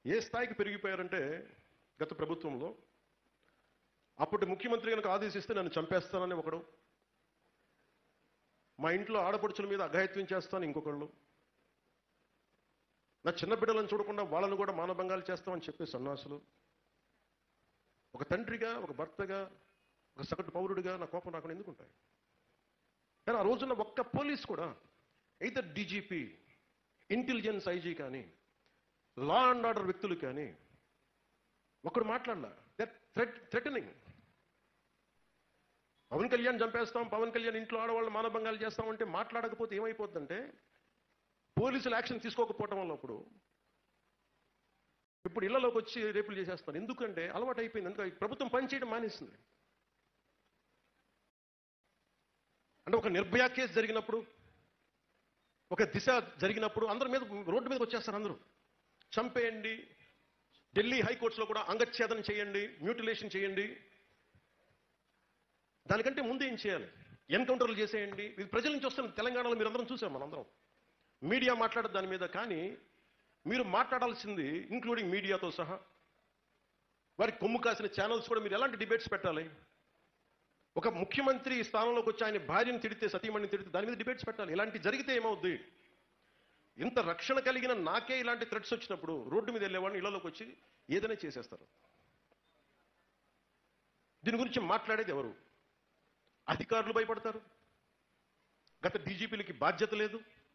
ఏ స్థాయికి పెరిగిపోయారంటే గత ప్రభుత్వంలో అప్పటి ముఖ్యమంత్రి కనుక ఆదేశిస్తే నన్ను చంపేస్తానని ఒకడు మా ఇంట్లో ఆడపడుచుల మీద అఘాయిత్యం చేస్తాను ఇంకొకళ్ళు నా చిన్న బిడ్డలను చూడకుండా వాళ్ళను కూడా మానభంగాలు చేస్తామని చెప్పే సన్నాసులు ఒక తండ్రిగా ఒక భర్తగా ఒక సగటు పౌరుడిగా నా కోపం రాకుండా ఎందుకు ఉంటాయి కానీ ఆ రోజున ఒక్క పోలీస్ కూడా అయితే డీజీపీ ఇంటెలిజెన్స్ ఐజీ కానీ లా అండ్ ఆర్డర్ వ్యక్తులు కానీ ఒకడు మాట్లాడలా థ్రెట్ థ్రెటనింగ్ పవన్ కళ్యాణ్ చంపేస్తాం పవన్ కళ్యాణ్ ఇంట్లో ఆడవాళ్ళు మానభంగాలు చేస్తామంటే మాట్లాడకపోతే ఏమైపోతుందంటే పోలీసులు యాక్షన్ తీసుకోకపోవటం వల్ల అప్పుడు ఇప్పుడు ఇళ్లలోకి వచ్చి రేపులు చేసేస్తారు ఎందుకంటే అలవాటు అయిపోయింది ఎందుకంటే ప్రభుత్వం పనిచేయడం మానేసింది అంటే ఒక నిర్భయ కేసు జరిగినప్పుడు ఒక దిశ జరిగినప్పుడు అందరి మీద రోడ్డు మీదకి వచ్చేస్తారు అందరూ చంపేయండి ఢిల్లీ హైకోర్టులో కూడా అంగచ్ఛేదన చేయండి మ్యూటిలేషన్ చేయండి దానికంటే ముందు ఏం చేయాలి ఎన్కౌంటర్లు చేసేయండి ఇది ప్రజల నుంచి వస్తున్న తెలంగాణలో మీరు అందరం చూసాం మనందరం మీడియా మాట్లాడదు దాని మీద కానీ మీరు మాట్లాడాల్సింది ఇంక్లూడింగ్ మీడియాతో సహా వారికి కొమ్ము కాసిన ఛానల్స్ కూడా మీరు ఎలాంటి డిబేట్స్ పెట్టాలి ఒక ముఖ్యమంత్రి స్థానంలోకి వచ్చి ఆయన భార్యను తిడితే సతీమణిని తిడితే దాని మీద డిబేట్స్ పెట్టాలి ఇలాంటి జరిగితే ఏమవుద్ది ఇంత రక్షణ కలిగిన నాకే ఇలాంటి థ్రెట్స్ వచ్చినప్పుడు రోడ్డు మీద వెళ్ళేవాడిని ఇళ్లలోకి వచ్చి ఏదైనా చేసేస్తారు దీని గురించి మాట్లాడేది ఎవరు అధికారులు భయపడతారు గత డీజీపీలకి బాధ్యత లేదు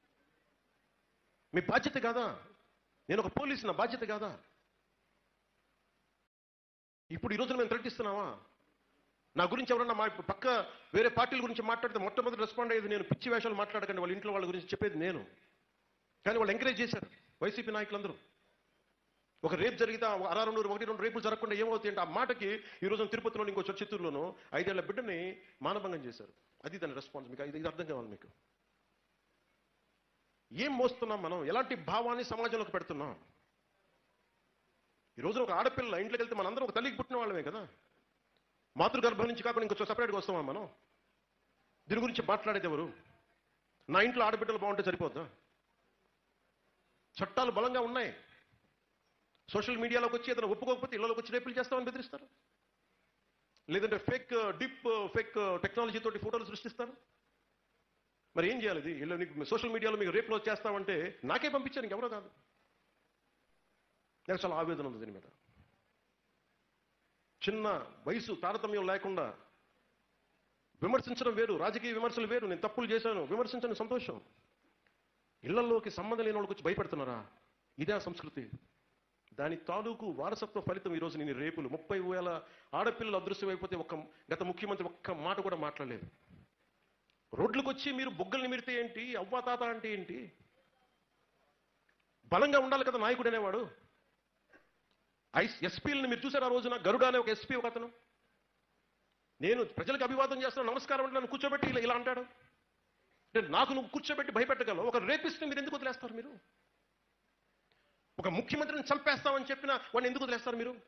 మీ బాధ్యత కాదా నేను ఒక పోలీసు నా బాధ్యత కాదా ఇప్పుడు ఈ రోజున మేము థ్రెట్ ఇస్తున్నావా నా గురించి ఎవరన్నా మా పక్క వేరే పార్టీల గురించి మాట్లాడితే మొట్టమొదటి రెస్పాండ్ అయ్యేది నేను పిచ్చి వేషాలు మాట్లాడకండి వాళ్ళ ఇంట్లో వాళ్ళ గురించి చెప్పేది నేను కానీ వాళ్ళు ఎంకరేజ్ చేశారు వైసీపీ నాయకులందరూ ఒక రేపు జరిగితే అరా రెండు ఒకటి రెండు రేపులు జరగకుండా ఏమవుతాయి అంటే ఆ మాటకి ఈ రోజు తిరుపతిలో ఇంకో చిత్తూరులోనూ ఐదేళ్ల బిడ్డని మానభంగం చేశారు అది దాని రెస్పాన్స్ మీకు ఇది ఇది అర్థం కావాలి మీకు ఏం మోస్తున్నాం మనం ఎలాంటి భావాన్ని సమాజంలోకి పెడుతున్నాం ఈ రోజున ఒక ఆడపిల్ల ఇంట్లోకి వెళ్తే మనందరం ఒక తల్లికి పుట్టిన వాళ్ళమే కదా మాతృగర్భం నుంచి కాకుండా ఇంకొంచెం సపరేట్గా వస్తామా మనం దీని గురించి మాట్లాడేది ఎవరు నా ఇంట్లో ఆడబిడ్డలు బాగుంటే సరిపోద్దా చట్టాలు బలంగా ఉన్నాయి సోషల్ మీడియాలోకి వచ్చి ఏదైనా ఒప్పుకోకపోతే ఇళ్లలోకి వచ్చి రేపులు చేస్తామని బెదిరిస్తారు లేదంటే ఫేక్ డిప్ ఫేక్ టెక్నాలజీ తోటి ఫోటోలు సృష్టిస్తారు మరి ఏం చేయాలి ఇది ఇలా నీకు సోషల్ మీడియాలో మీకు రేపులో చేస్తామంటే నాకే పంపించాను ఇంకెవరో కాదు నాకు చాలా ఆవేదన ఉంది దీని మీద చిన్న వయసు తారతమ్యం లేకుండా విమర్శించడం వేరు రాజకీయ విమర్శలు వేరు నేను తప్పులు చేశాను విమర్శించని సంతోషం ఇళ్లలోకి సంబంధం లేని వాళ్ళకి వచ్చి భయపెడుతున్నారా ఇదే ఆ సంస్కృతి దాని తాలూకు వారసత్వ ఫలితం ఈ రోజు నేను రేపులు ముప్పై వేల ఆడపిల్లలు అదృశ్యమైపోతే ఒక్క గత ముఖ్యమంత్రి ఒక్క మాట కూడా మాట్లాడలేదు రోడ్లకు వచ్చి మీరు బొగ్గల్ని మిరితే ఏంటి అవ్వాతాత అంటే ఏంటి బలంగా ఉండాలి కదా నాయకుడు అనేవాడు ఐస్ ఎస్పీలను మీరు చూసారు ఆ రోజున గరుడ అనే ఒక ఎస్పీ ఒక అతను నేను ప్రజలకు అభివాదం చేస్తున్నాను నమస్కారం అంటే నన్ను కూర్చోబెట్టి ఇలా ఇలా అంటాడు అంటే నాకు నువ్వు కూర్చోబెట్టి భయపెట్టగలవు ఒక రేపిస్ట్ని మీరు ఎందుకు వదిలేస్తారు మీరు ఒక ముఖ్యమంత్రిని చంపేస్తామని చెప్పిన వాడిని ఎందుకు వదిలేస్తారు మీరు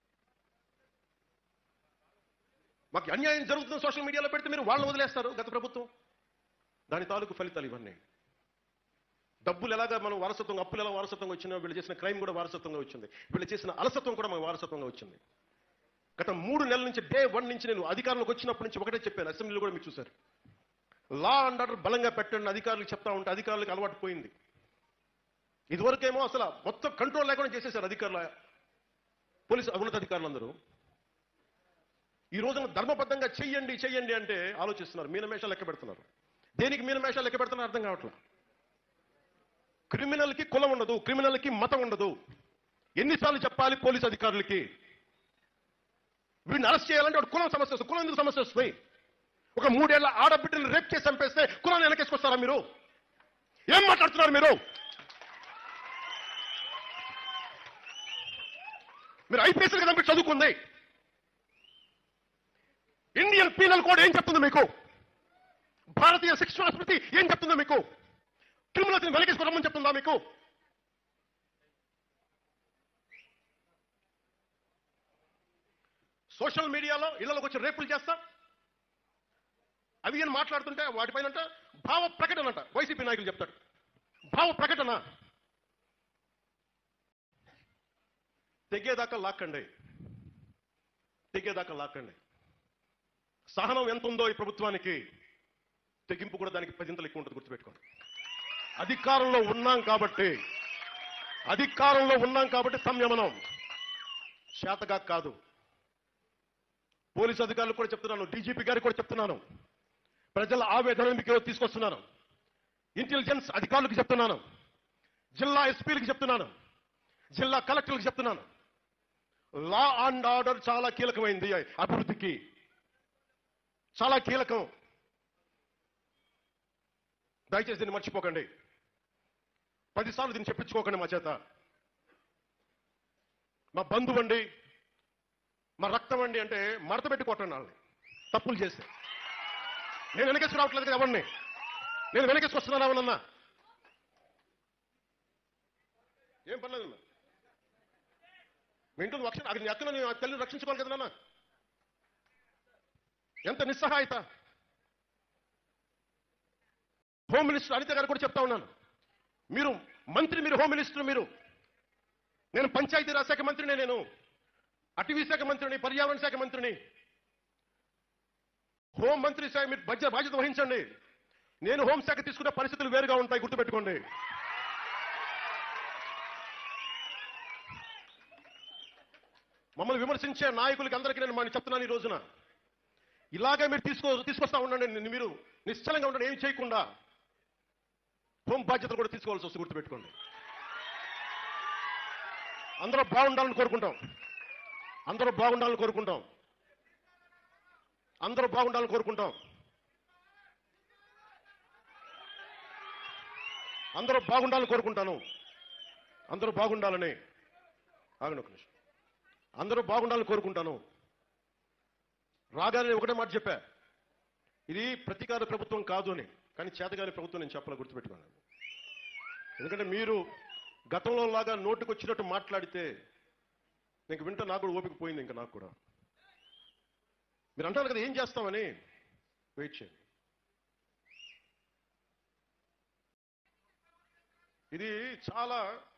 మాకు అన్యాయం జరుగుతుంది సోషల్ మీడియాలో పెడితే మీరు వాళ్ళని వదిలేస్తారు గత ప్రభుత్వం దాని తాలూకు ఫలితాలు ఇవన్నీ డబ్బులు ఎలాగా మనం వారసత్వంగా అప్పులు ఎలా వారసత్వంగా వచ్చినా వీళ్ళు చేసిన క్రైమ్ కూడా వారసత్వంగా వచ్చింది వీళ్ళు చేసిన అలసత్వం కూడా మనకు వారసత్వంగా వచ్చింది గత మూడు నెలల నుంచి డే వన్ నుంచి నేను అధికారంలోకి వచ్చినప్పటి నుంచి ఒకటే చెప్పాను అసెంబ్లీలో కూడా మీరు చూశారు లా అండ్ ఆర్డర్ బలంగా పెట్టండి అధికారులకు చెప్తా ఉంటే అధికారులకు అలవాటు పోయింది ఇదివరకేమో అసలు మొత్తం కంట్రోల్ లేకుండా చేసేసారు అధికారుల పోలీసు ఉన్నతాధికారులందరూ ఈ రోజున ధర్మబద్ధంగా చెయ్యండి చెయ్యండి అంటే ఆలోచిస్తున్నారు మీనమేషాలు లెక్క పెడుతున్నారు దేనికి మీనమేషాలు లెక్క పెడుతున్నారు అర్థం కావట్లేదు క్రిమినల్కి కులం ఉండదు క్రిమినల్కి మతం ఉండదు ఎన్నిసార్లు చెప్పాలి పోలీస్ అధికారులకి వీడిని అరెస్ట్ చేయాలంటే వాడు కులం సమస్య వస్తుంది కులం ఎందుకు సమస్య వస్తుంది ఒక మూడేళ్ల ఆడబిడ్డని రేప్ చేసి చంపేస్తే కులాన్ని వెనకేసుకొస్తారా మీరు ఏం మాట్లాడుతున్నారు మీరు మీరు ఐపీఎస్ కదా మీరు చదువుకుంది ఇండియన్ పీనల్ కోడ్ ఏం చెప్తుంది మీకు భారతీయ శిక్షణ స్మృతి ఏం చెప్తుందో మీకు క్రిమినల్స్ని వెనకేసుకోవడం చెప్తుందా మీకు సోషల్ మీడియాలో ఇళ్లలోకి వచ్చి రేపులు చేస్తా అవి అని మాట్లాడుతుంటే వాటిపైన అంట భావ ప్రకటన అంట వైసీపీ నాయకులు చెప్తారు భావ ప్రకటన తెగేదాకా లాక్కండి తెగేదాకా లాక్కండి సహనం ఎంత ఉందో ఈ ప్రభుత్వానికి తెగింపు కూడా దానికి పదింతలు ఎక్కువ ఉంటుంది గుర్తుపెట్టుకోండి అధికారంలో ఉన్నాం కాబట్టి అధికారంలో ఉన్నాం కాబట్టి సంయమనం శాతగా కాదు పోలీసు అధికారులు కూడా చెప్తున్నాను డీజీపీ గారికి కూడా చెప్తున్నాను ప్రజల ఆవేదనను మీకు ఈరోజు తీసుకొస్తున్నాను ఇంటెలిజెన్స్ అధికారులకు చెప్తున్నాను జిల్లా ఎస్పీలకు చెప్తున్నాను జిల్లా కలెక్టర్లకు చెప్తున్నాను లా అండ్ ఆర్డర్ చాలా కీలకమైంది అభివృద్ధికి చాలా కీలకం దయచేసి దీన్ని మర్చిపోకండి పదిసార్లు దీన్ని చెప్పించుకోకండి మా చేత మా బంధువండి మా రక్తం అండి అంటే మడత పెట్టి కొట్టండి వాళ్ళని తప్పులు చేస్తే నేను వెనకేసి రావట్లేదు కదా ఎవరిని నేను వెనకేసి వస్తున్నాను ఎవరన్నా ఏం పర్లేదు అన్న. మీ ఇంట్లో రక్షణ అది నీ అక్కను నీ తల్లిని రక్షించుకోవాలి కదా నాన్న ఎంత నిస్సహాయత హోమ్ మినిస్టర్ అనిత గారు కూడా చెప్తా ఉన్నాను మీరు మంత్రి మీరు హోమ్ మినిస్టర్ మీరు నేను పంచాయతీరాజ్ శాఖ మంత్రిని నేను అటవీ శాఖ మంత్రిని పర్యావరణ శాఖ మంత్రిని హోం మంత్రి శాఖ మీరు బాధ్యత బాధ్యత వహించండి నేను హోంశాఖ తీసుకునే పరిస్థితులు వేరుగా ఉంటాయి గుర్తుపెట్టుకోండి మమ్మల్ని విమర్శించే నాయకులకి అందరికీ నేను మనం చెప్తున్నాను ఈ రోజున ఇలాగే మీరు తీసుకో తీసుకొస్తా ఉండండి ని- మీరు నిశ్చలంగా ఉండండి ఏం చేయకుండా హోం బాధ్యతలు కూడా తీసుకోవాల్సి వస్తుంది గుర్తుపెట్టుకోండి అందరూ బాగుండాలని కోరుకుంటాం అందరూ బాగుండాలని కోరుకుంటాం అందరూ బాగుండాలని కోరుకుంటాం అందరూ బాగుండాలని కోరుకుంటాను అందరూ బాగుండాలని ఆగండి ఒక నిమిషం అందరూ బాగుండాలని కోరుకుంటాను రాగానే ఒకటే మాట చెప్పా ఇది ప్రతీకార ప్రభుత్వం కాదు అని కానీ చేతగాని ప్రభుత్వం నేను చెప్పాలి గుర్తుపెట్టుకున్నాను ఎందుకంటే మీరు గతంలో లాగా నోటుకు వచ్చినట్టు మాట్లాడితే నీకు వింట నాకు కూడా ఓపిక పోయింది ఇంకా నాకు కూడా మీరు అంటారు కదా ఏం చేస్తామని వెయిట్ చేయండి ఇది చాలా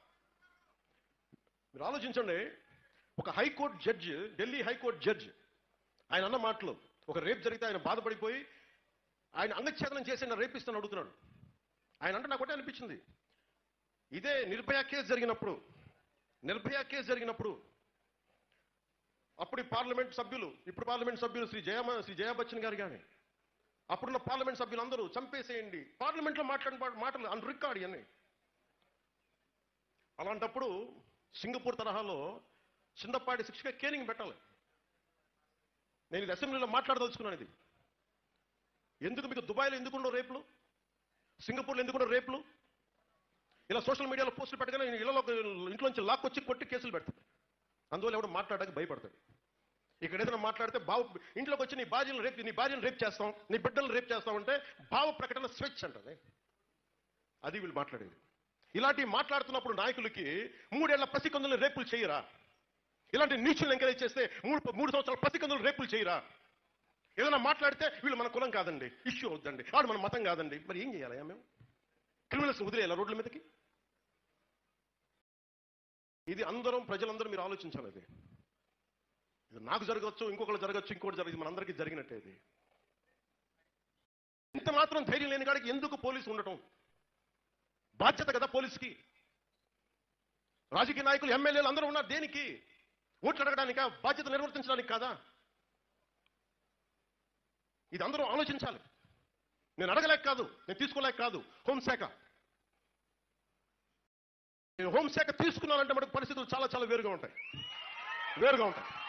మీరు ఆలోచించండి ఒక high court judge Delhi high court judge ఆయన అన్న మాటలు ఒక రేప్ జరిగితే ఆయన బాధపడిపోయి ఆయన అంగచ్ఛేదనం చేసి నా రేపిస్తాను అడుగుతున్నాడు ఆయన అంటే నాకు ఒకటే అనిపించింది ఇదే నిర్భయ కేసు జరిగినప్పుడు నిర్భయ కేసు జరిగినప్పుడు అప్పుడు ఈ పార్లమెంట్ సభ్యులు ఇప్పుడు పార్లమెంట్ సభ్యులు శ్రీ జయ శ్రీ జయా బచ్చన్ గారు కానీ అప్పుడున్న పార్లమెంట్ సభ్యులు అందరూ చంపేసేయండి పార్లమెంట్లో మాట్లాడిన పా- మాటలు అన్ రికార్డ్ ఇవన్నీ అలాంటప్పుడు సింగపూర్ తరహాలో చిన్నపాటి శిక్షగా కేనింగ్ పెట్టాలి నేను ఇది అసెంబ్లీలో మాట్లాడదలుచుకున్నాను ఇది ఎందుకు మీకు దుబాయ్లో ఎందుకుండో రేపులు సింగపూర్లో ఎందుకుండో రేపులు ఇలా సోషల్ మీడియాలో పోస్టులు పెట్టగానే ఇళ్ళలో ఇంట్లోంచి లాక్కొచ్చి కొట్టి కేసులు పెడతాడు అందువల్ల ఎవడు మాట్లాడడానికి భయపడతాడు ఇక్కడ ఏదైనా మాట్లాడితే బావ ఇంట్లోకి వచ్చి నీ భార్యను రేపు నీ భార్యను రేపు చేస్తాం నీ బిడ్డలను రేపు చేస్తాం అంటే భావ ప్రకటన స్వేచ్ఛ అంటది అది వీళ్ళు మాట్లాడేది ఇలాంటి మాట్లాడుతున్నప్పుడు నాయకులకి మూడేళ్ల పసికందులను రేపులు చేయరా ఇలాంటి నీచులు ఎంకరేజ్ చేస్తే మూడు మూడు సంవత్సరాల పసికందులు రేపులు చేయరా ఏదైనా మాట్లాడితే వీళ్ళు మన కులం కాదండి ఇష్యూ అవుద్దండి ఆడు మన మతం కాదండి మరి ఏం చేయాలయ్యా మేము క్రిమినల్స్ వదిలేయాలా రోడ్ల మీదకి ఇది అందరం ప్రజలందరూ మీరు ఆలోచించాలి ఇది ఇది నాకు జరగవచ్చు ఇంకొకరు జరగచ్చు ఇంకోటి జరగదు మనందరికీ జరిగినట్టే ఇది ఇంత మాత్రం ధైర్యం లేని కాడికి ఎందుకు పోలీసు ఉండటం బాధ్యత కదా పోలీసుకి రాజకీయ నాయకులు ఎమ్మెల్యేలు అందరూ ఉన్నారు దేనికి ఓట్లు అడగడానికా బాధ్యత నిర్వర్తించడానికి కాదా ఇది అందరూ ఆలోచించాలి నేను అడగలేక కాదు నేను తీసుకోలేక కాదు హోంశాఖ నేను హోంశాఖ తీసుకున్నానంటే మనకు పరిస్థితులు చాలా చాలా వేరుగా ఉంటాయి వేరుగా ఉంటాయి